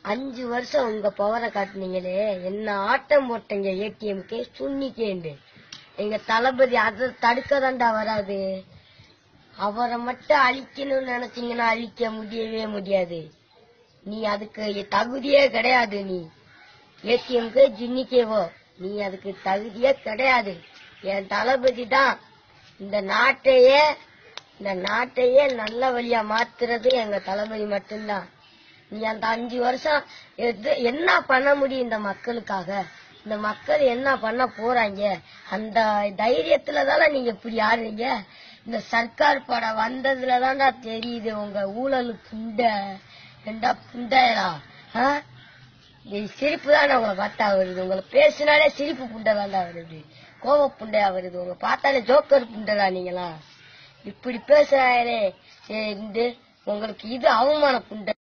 அஞ்சு வருஷம் உங்க பவரை காட்டுனீங்களே என்ன ஆட்டம் போட்டீங்க ஏடிஎம்கே சுன்னிக்கேண்டு எங்க தளபதி அதை தடுக்க தாண்டா வராது அவரை மட்டும் அழிக்கணும்னு நினைச்சீங்கன்னா அழிக்க முடியவே முடியாது நீ அதுக்கு தகுதியே கிடையாது நீ ஏடிஎம்கே ஜின்னிக்கேவோ நீ அதுக்கு தகுதியே கிடையாது என் தளபதி தான் இந்த நாட்டையே இந்த நாட்டையே நல்ல வழியா மாத்துறது எங்க தளபதி மட்டும்தான் நீ அந்த அஞ்சு வருஷம் எது என்ன பண்ண முடியும் இந்த மக்களுக்காக இந்த மக்கள் என்ன பண்ண போறாங்க அந்த தைரியத்துல தானே நீங்க இப்படி ஆடுறீங்க இந்த சர்க்கார் படம் வந்ததுல தான்டா தெரியுது உங்க ஊழல் புண்டை ரெண்டா புண்டையா ஆ? இது சிரிப்பு தான் உங்களை பார்த்தா வருது உங்களை பேசினாலே சிரிப்பு புண்டை தாண்டா வருது கோவ புண்டையா வருது உங்களை பார்த்தாலே ஜோக்கர் புண்டைடா நீங்களா இப்படி பேசுறாங்களே ஏ, இந்த உங்களுக்கு இது அவமான புண்டை